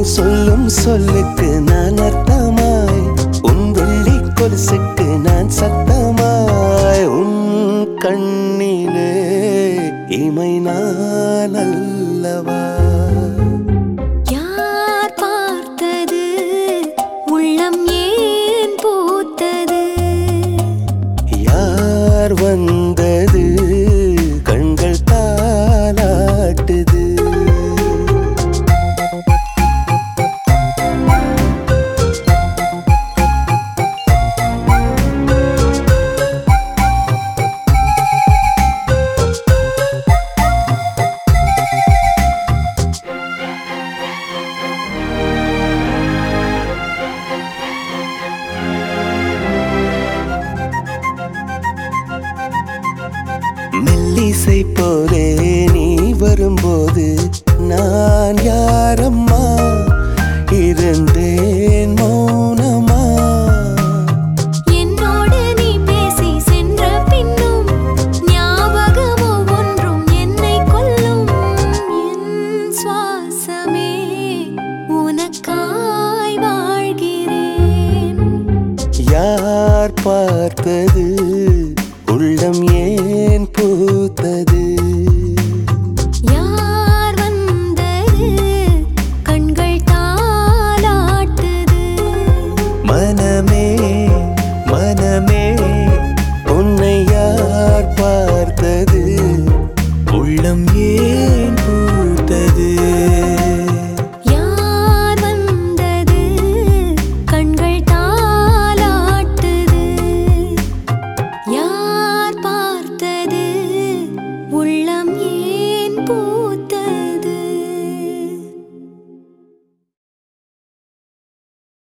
சொல்லும் சொல்லுக்கு நான் அர்த்தமாய் உன் வெள்ளி கொலுசுக்கு நான் சத்தமாய் உன் கண்ணிலே இமை நான் அல்லவா யார் பார்த்தது உள்ளம் ஏன் பூத்தது யார் வந்தது கண்கள் தாளாட்டுது மெல்லிசை போலே நீ வரும்போது நான் யாரம்மா இருந்தேன் மௌனமா என்னோடு நீ பேசி சென்ற பின்னும் ஞாபகமோ ஒன்றும் என்னை கொல்லும் என் சுவாசமே உனக்காய் வாழ்கிறேன் யார் பார்த்தது